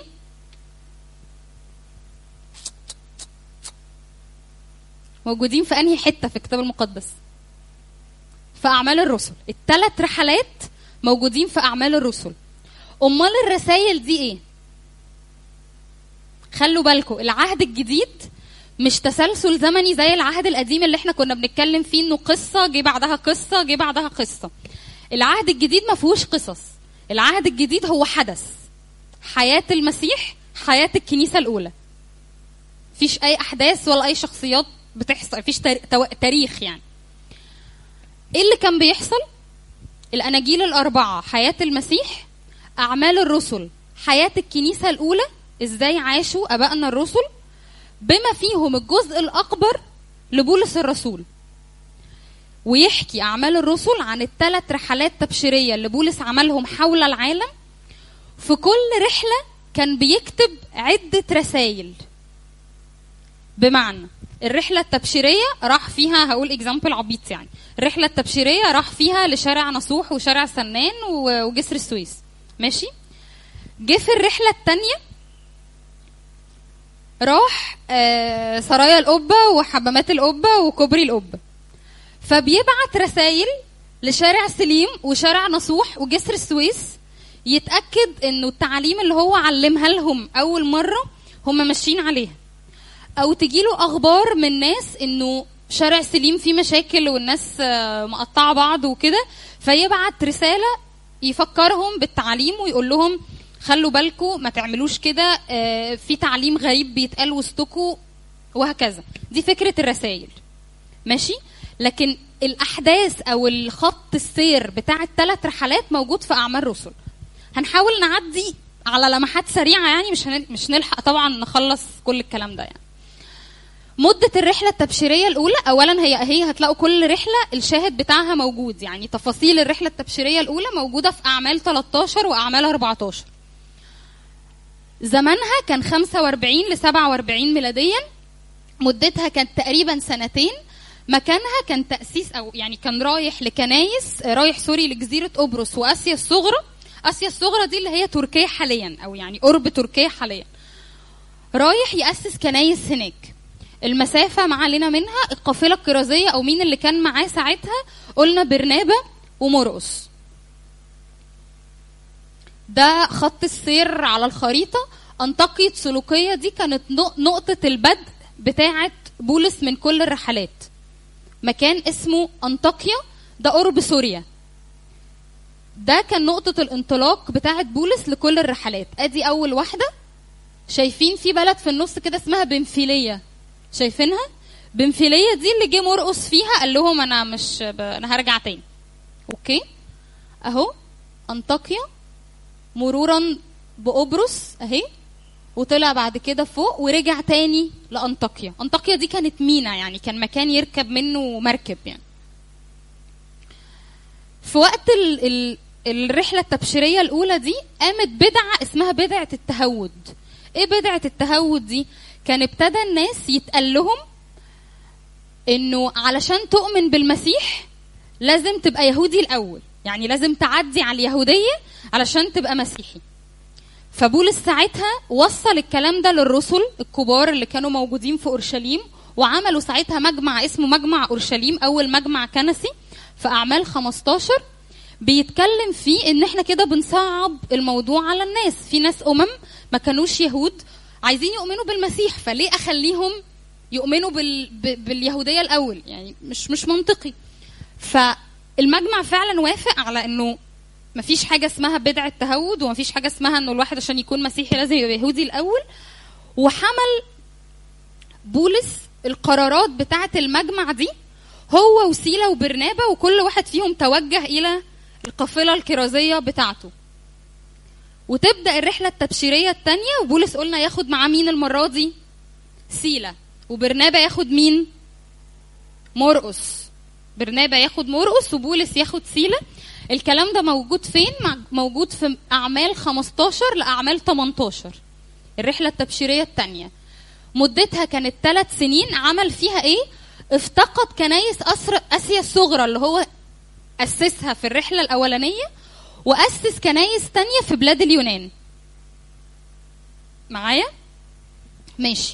موجودين في انهي حته في الكتاب المقدس في اعمال الرسل الثلاث رحلات موجودين في اعمال الرسل امال الرسائل دي ايه خلوا بالكم العهد الجديد مش تسلسل زمني زي العهد القديم اللي احنا كنا بنتكلم فيه انه قصه جه بعدها قصه جه بعدها قصه العهد الجديد ما فيهوش قصص العهد الجديد هو حدث حياه المسيح حياه الكنيسه الاولى مفيش اي احداث ولا اي شخصيات بتحصل مفيش تار- تو- تاريخ يعني ايه اللي كان بيحصل الاناجيل الاربعه حياه المسيح اعمال الرسل حياه الكنيسه الاولى ازاي عاشوا ابائنا الرسل بما فيهم الجزء الاكبر لبولس الرسول ويحكي اعمال الرسل عن الثلاث رحلات تبشيريه اللي بولس عملهم حول العالم في كل رحله كان بيكتب عده رسائل بمعنى الرحلة التبشيرية راح فيها هقول اكزامبل عبيط يعني الرحلة التبشيرية راح فيها لشارع نصوح وشارع سنان و- وجسر السويس ماشي جه في الرحلة التانية راح آه، سرايا القبة وحمامات القبة وكوبري القبة فبيبعت رسائل لشارع سليم وشارع نصوح وجسر السويس يتأكد انه التعاليم اللي هو علمها لهم اول مرة هم ماشيين عليها او تجيله اخبار من ناس انه شارع سليم فيه مشاكل والناس آه، مقطعه بعض وكده فيبعت رساله يفكرهم بالتعليم ويقول لهم خلوا بالكم ما تعملوش كده آه، في تعليم غريب بيتقال وسطكم وهكذا دي فكره الرسائل ماشي لكن الاحداث او الخط السير بتاع الثلاث رحلات موجود في اعمال رسل هنحاول نعدي على لمحات سريعه يعني مش هن... مش نلحق طبعا نخلص كل الكلام ده يعني مدة الرحلة التبشيرية الأولى أولا هي هي هتلاقوا كل رحلة الشاهد بتاعها موجود يعني تفاصيل الرحلة التبشيرية الأولى موجودة في أعمال 13 وأعمال 14 زمنها كان 45 ل 47 ميلاديا مدتها كانت تقريبا سنتين مكانها كان تأسيس أو يعني كان رايح لكنايس رايح سوري لجزيرة قبرص وآسيا الصغرى آسيا الصغرى دي اللي هي تركيا حاليا أو يعني قرب تركيا حاليا رايح يأسس كنايس هناك المسافة ما علينا منها القافلة الكرازية أو مين اللي كان معاه ساعتها قلنا برنابة ومرقس ده خط السير على الخريطة أنطاكية سلوكية دي كانت نق- نقطة البدء بتاعة بولس من كل الرحلات مكان اسمه أنطاكيا ده قرب سوريا ده كان نقطة الانطلاق بتاعة بولس لكل الرحلات ادي اول واحدة شايفين في بلد في النص كده اسمها بنفيلية شايفينها بنفيلية دي اللي جه مرقص فيها قال لهم انا مش ب... انا هرجع تاني اوكي اهو انطاكيا مرورا بقبرص اهي وطلع بعد كده فوق ورجع تاني لانطاكيا انطاكيا دي كانت مينا يعني كان مكان يركب منه مركب يعني في وقت ال ال الرحلة التبشيرية الأولى دي قامت بدعة اسمها بدعة التهود ايه بدعة التهود دي كان ابتدى الناس يتقال لهم انه علشان تؤمن بالمسيح لازم تبقى يهودي الاول يعني لازم تعدي على اليهودية علشان تبقى مسيحي فبولس ساعتها وصل الكلام ده للرسل الكبار اللي كانوا موجودين في اورشليم وعملوا ساعتها مجمع اسمه مجمع اورشليم اول مجمع كنسي في اعمال 15 بيتكلم فيه ان احنا كده بنصعب الموضوع على الناس في ناس امم ما كانوش يهود عايزين يؤمنوا بالمسيح فليه اخليهم يؤمنوا بال... ب... باليهوديه الاول يعني مش مش منطقي فالمجمع فعلا وافق على انه مفيش حاجه اسمها بدعه تهود ومفيش حاجه اسمها انه الواحد عشان يكون مسيحي لازم يبقى يهودي الاول وحمل بولس القرارات بتاعه المجمع دي هو وسيله وبرنابا وكل واحد فيهم توجه الى القافله الكرازيه بتاعته وتبدا الرحله التبشيريه الثانيه وبولس قلنا ياخد معاه مين المره دي سيلا وبرنابا ياخد مين مرقس برنابا ياخد مرقس وبولس ياخد سيلا الكلام ده موجود فين موجود في اعمال 15 لاعمال 18 الرحله التبشيريه الثانيه مدتها كانت ثلاث سنين عمل فيها ايه افتقد كنايس أسر اسيا الصغرى اللي هو اسسها في الرحله الاولانيه واسس كنايس تانية في بلاد اليونان معايا ماشي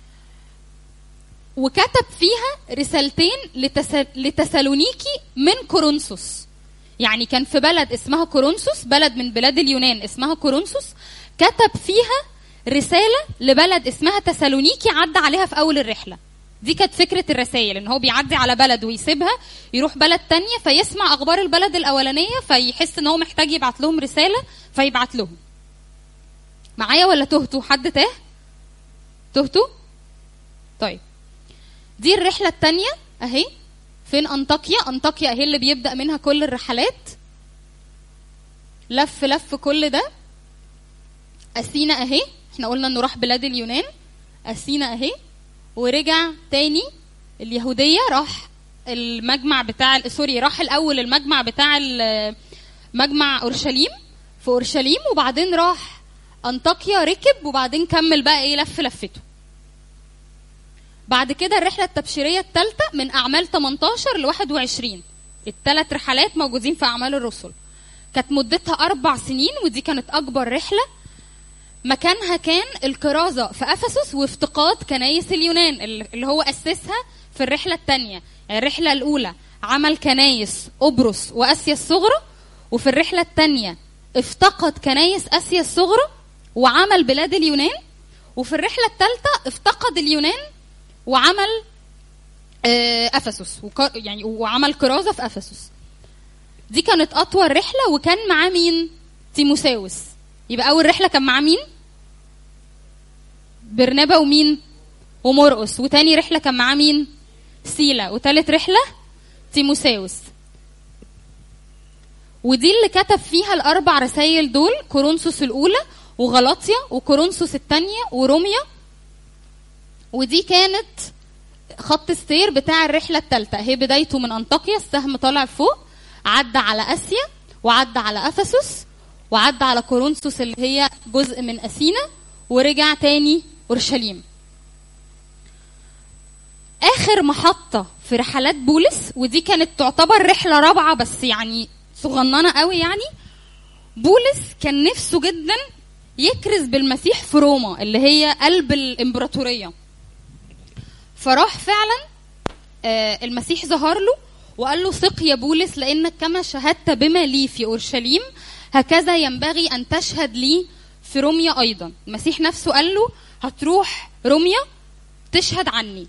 وكتب فيها رسالتين لتس... لتسالونيكي من كورنثوس يعني كان في بلد اسمها كورنثوس بلد من بلاد اليونان اسمها كورنثوس كتب فيها رساله لبلد اسمها تسالونيكي عدى عليها في اول الرحله دي كانت فكره الرسائل ان هو بيعدي على بلد ويسيبها يروح بلد تانية فيسمع اخبار البلد الاولانيه فيحس ان هو محتاج يبعت لهم رساله فيبعت لهم معايا ولا تهتوا حد تاه تهتوا طيب دي الرحله التانية اهي فين انطاكيا انطاكيا اهي اللي بيبدا منها كل الرحلات لف لف كل ده اثينا اهي احنا قلنا انه راح بلاد اليونان اثينا اهي ورجع تاني اليهوديه راح المجمع بتاع سوري راح الاول المجمع بتاع مجمع اورشليم في اورشليم وبعدين راح انطاكيا ركب وبعدين كمل بقى ايه لف لفته بعد كده الرحله التبشيريه الثالثه من اعمال 18 ل 21 الثلاث رحلات موجودين في اعمال الرسل كانت مدتها اربع سنين ودي كانت اكبر رحله مكانها كان الكرازة في أفسس وافتقاد كنايس اليونان اللي هو أسسها في الرحلة الثانية الرحلة الأولى عمل كنايس قبرص وآسيا الصغرى وفي الرحلة الثانية افتقد كنايس آسيا الصغرى وعمل بلاد اليونان وفي الرحلة الثالثة افتقد اليونان وعمل أفسس يعني وعمل كرازة في أفسس دي كانت أطول رحلة وكان معاه مين؟ تيموساوس يبقى اول رحله كان معاه مين برنابا ومين ومرقس وتاني رحله كان معاه مين سيلا وتالت رحله تيموساوس ودي اللي كتب فيها الاربع رسائل دول كورنثوس الاولى وغلاطيا وكورنثوس الثانيه وروميا ودي كانت خط السير بتاع الرحله الثالثه هي بدايته من انطاكيا السهم طالع فوق عدى على اسيا وعدى على افسس وعدى على كورنثوس اللي هي جزء من اثينا ورجع تاني اورشليم اخر محطه في رحلات بولس ودي كانت تعتبر رحله رابعه بس يعني صغننه قوي يعني بولس كان نفسه جدا يكرز بالمسيح في روما اللي هي قلب الامبراطوريه فراح فعلا آه، المسيح ظهر له وقال له ثق يا بولس لانك كما شهدت بما لي في اورشليم هكذا ينبغي ان تشهد لي في روميا ايضا المسيح نفسه قال له هتروح روميا تشهد عني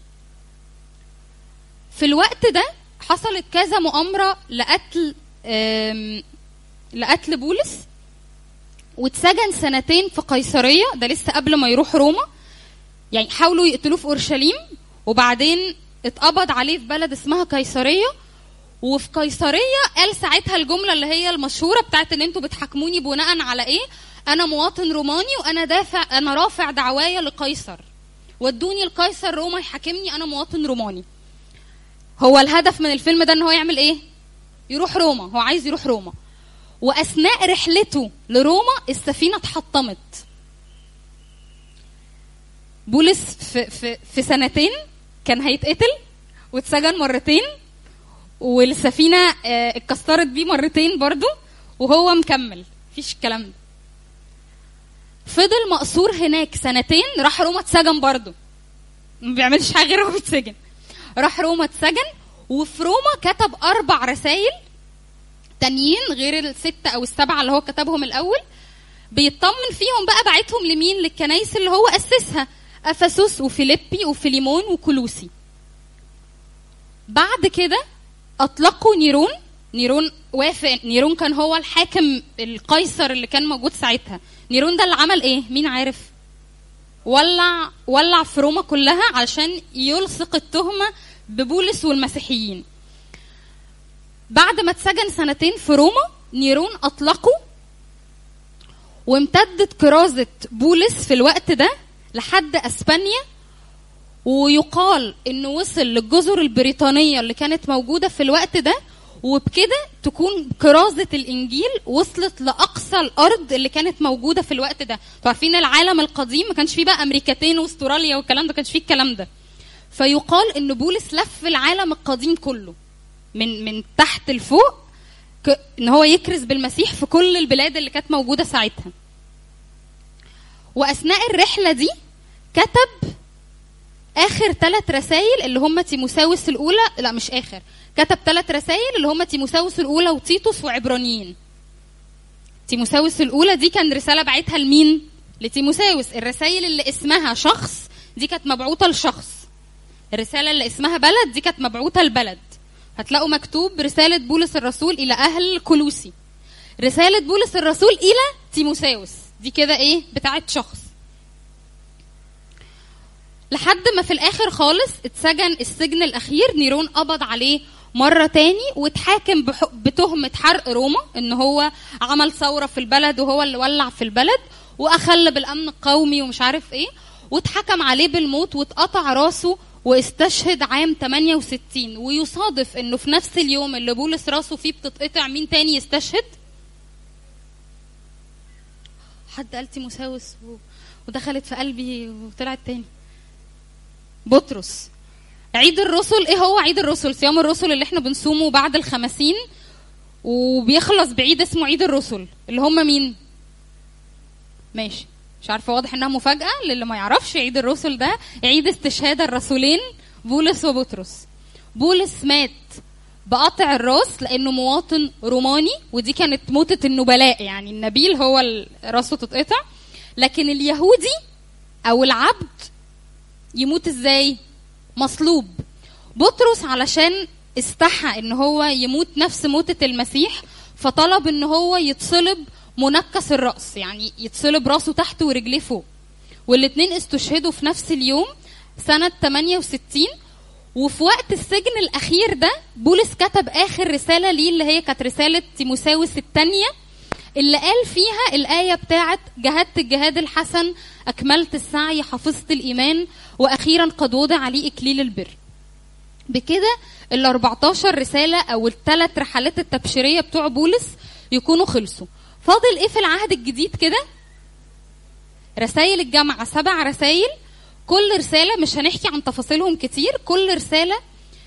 في الوقت ده حصلت كذا مؤامره لقتل آم، لقتل بولس واتسجن سنتين في قيصريه ده لسه قبل ما يروح روما يعني حاولوا يقتلوه في اورشليم وبعدين اتقبض عليه في بلد اسمها قيصريه وفي قيصريه قال ساعتها الجمله اللي هي المشهوره بتاعت ان انتوا بتحاكموني بناء على ايه انا مواطن روماني وانا دافع انا رافع دعوايا لقيصر ودوني لقيصر روما يحاكمني انا مواطن روماني هو الهدف من الفيلم ده ان هو يعمل ايه يروح روما هو عايز يروح روما واثناء رحلته لروما السفينه اتحطمت بولس في, في, في سنتين كان هيتقتل واتسجن مرتين والسفينه آه، اتكسرت بيه مرتين برضو وهو مكمل مفيش الكلام ده فضل مقصور هناك سنتين راح روما اتسجن برضو ما بيعملش حاجه غير هو بيتسجن راح روما اتسجن وفي روما كتب اربع رسائل تانيين غير الستة او السبعة اللي هو كتبهم الاول بيطمن فيهم بقى بعتهم لمين للكنايس اللي هو اسسها افسس وفيليبي وفيليمون وكلوسي بعد كده اطلقوا نيرون نيرون وافق نيرون كان هو الحاكم القيصر اللي كان موجود ساعتها نيرون ده اللي عمل ايه مين عارف ولع ولع في روما كلها علشان يلصق التهمه ببولس والمسيحيين بعد ما اتسجن سنتين في روما نيرون اطلقه وامتدت كرازة بولس في الوقت ده لحد اسبانيا ويقال انه وصل للجزر البريطانية اللي كانت موجودة في الوقت ده وبكده تكون كرازة الانجيل وصلت لاقصى الارض اللي كانت موجودة في الوقت ده انتوا عارفين العالم القديم ما كانش فيه بقى امريكتين واستراليا والكلام ده ما كانش فيه الكلام ده فيقال ان بولس لف العالم القديم كله من من تحت لفوق ك- ان هو يكرز بالمسيح في كل البلاد اللي كانت موجوده ساعتها واثناء الرحله دي كتب اخر ثلاث رسائل اللي هم تيموساوس الاولى لا مش اخر كتب ثلاث رسائل اللي هم تيموساوس الاولى وتيتوس وعبرانيين تيموساوس الاولى دي كان رساله بعتها لمين لتيموساوس الرسائل اللي اسمها شخص دي كانت مبعوثه لشخص الرساله اللي اسمها بلد دي كانت مبعوثه لبلد هتلاقوا مكتوب رساله بولس الرسول الى اهل كلوسي رساله بولس الرسول الى تيموساوس دي كده ايه بتاعت شخص لحد ما في الاخر خالص اتسجن السجن الاخير نيرون قبض عليه مرة تاني واتحاكم بح- بتهمة حرق روما ان هو عمل ثورة في البلد وهو اللي ولع في البلد واخل بالامن القومي ومش عارف ايه واتحكم عليه بالموت واتقطع راسه واستشهد عام 68 ويصادف انه في نفس اليوم اللي بولس راسه فيه بتتقطع مين تاني يستشهد حد قال تيموساوس و... ودخلت في قلبي وطلعت تاني بطرس عيد الرسل ايه هو عيد الرسل صيام الرسل اللي احنا بنصومه بعد الخمسين وبيخلص بعيد اسمه عيد الرسل اللي هم مين ماشي مش عارفه واضح انها مفاجاه للي ما يعرفش عيد الرسل ده عيد استشهاد الرسولين بولس وبطرس بولس مات بقطع الراس لانه مواطن روماني ودي كانت موتة النبلاء يعني النبيل هو ال- راسه تتقطع لكن اليهودي او العبد يموت ازاي مصلوب بطرس علشان استحى ان هو يموت نفس موتة المسيح فطلب ان هو يتصلب منكس الراس يعني يتصلب راسه تحت ورجليه فوق والاثنين استشهدوا في نفس اليوم سنه 68 وفي وقت السجن الاخير ده بولس كتب اخر رساله ليه اللي هي كانت رساله تيموساوس الثانيه اللي قال فيها الايه بتاعت جهدت الجهاد الحسن اكملت السعي حفظت الايمان واخيرا قد وضع لي اكليل البر بكده ال 14 رساله او الثلاث رحلات التبشيريه بتوع بولس يكونوا خلصوا فاضل ايه في العهد الجديد كده رسائل الجامعه سبع رسائل كل رساله مش هنحكي عن تفاصيلهم كتير كل رساله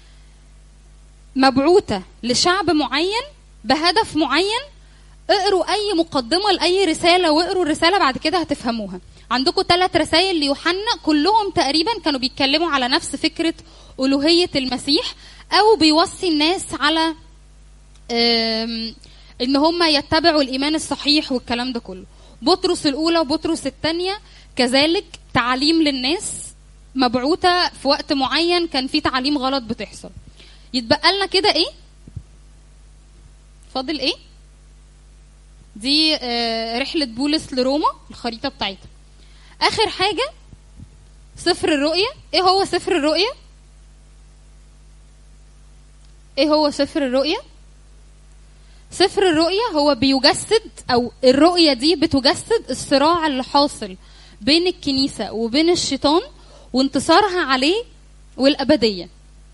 مبعوثه لشعب معين بهدف معين اقروا اي مقدمه لاي رساله واقروا الرساله بعد كده هتفهموها عندكم ثلاث رسائل ليوحنا كلهم تقريبا كانوا بيتكلموا على نفس فكره الوهيه المسيح او بيوصي الناس على آم، ان هم يتبعوا الايمان الصحيح والكلام ده كله بطرس الاولى وبطرس الثانيه كذلك تعاليم للناس مبعوثه في وقت معين كان في تعاليم غلط بتحصل يتبقى لنا كده ايه فاضل ايه دي آه، رحله بولس لروما الخريطه بتاعتها اخر حاجه سفر الرؤيا ايه هو سفر الرؤيا ايه هو سفر الرؤيا سفر الرؤيا هو بيجسد او الرؤيا دي بتجسد الصراع اللي حاصل بين الكنيسه وبين الشيطان وانتصارها عليه والابديه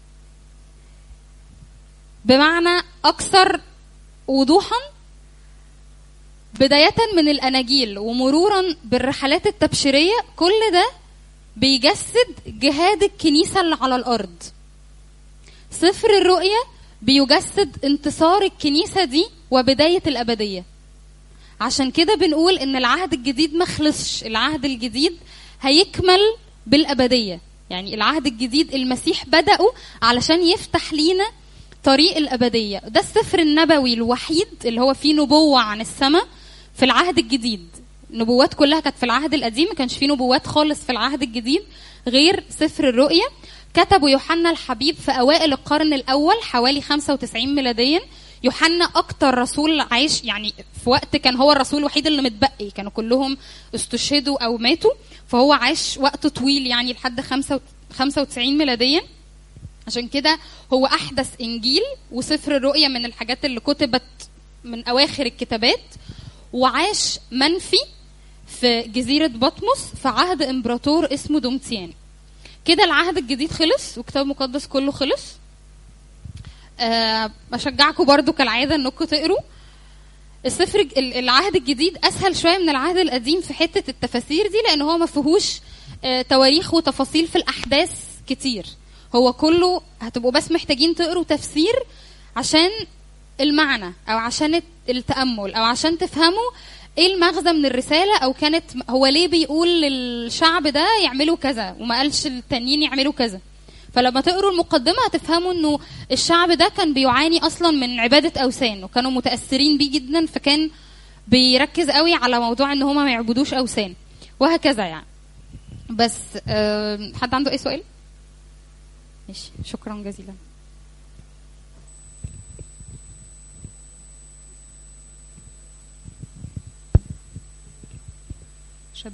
بمعنى اكثر وضوحا بداية من الأناجيل ومرورا بالرحلات التبشيرية كل ده بيجسد جهاد الكنيسة اللي على الأرض سفر الرؤيا بيجسد انتصار الكنيسة دي وبداية الأبدية عشان كده بنقول إن العهد الجديد ما خلصش العهد الجديد هيكمل بالأبدية يعني العهد الجديد المسيح بدأه علشان يفتح لينا طريق الأبدية ده السفر النبوي الوحيد اللي هو فيه نبوة عن السماء في العهد الجديد النبوات كلها كانت في العهد القديم ما كانش فيه نبوات خالص في العهد الجديد غير سفر الرؤيا كتبه يوحنا الحبيب في أوائل القرن الأول حوالي 95 ميلاديا يوحنا أكتر رسول عايش يعني في وقت كان هو الرسول الوحيد اللي متبقي كانوا كلهم استشهدوا أو ماتوا فهو عاش وقت طويل يعني لحد 95 ميلاديا عشان كده هو احدث انجيل وسفر الرؤيا من الحاجات اللي كتبت من اواخر الكتابات وعاش منفي في جزيرة بطمس في عهد امبراطور اسمه دومتيان كده العهد الجديد خلص والكتاب المقدس كله خلص أه بشجعكم برضو كالعادة انكم تقروا السفر ال- العهد الجديد اسهل شويه من العهد القديم في حته التفاسير دي لان هو ما فيهوش آه، تواريخ وتفاصيل في الاحداث كتير هو كله هتبقوا بس محتاجين تقروا تفسير عشان المعنى او عشان الت- التامل او عشان تفهموا ايه المغزى من الرساله او كانت هو ليه بيقول للشعب ده يعملوا كذا وما قالش التانيين يعملوا كذا فلما تقروا المقدمه هتفهموا انه الشعب ده كان بيعاني اصلا من عباده اوثان وكانوا متاثرين بيه جدا فكان بيركز قوي على موضوع ان هما ما يعبدوش اوثان وهكذا يعني بس آه، حد عنده اي سؤال ماشي شكرا جزيلا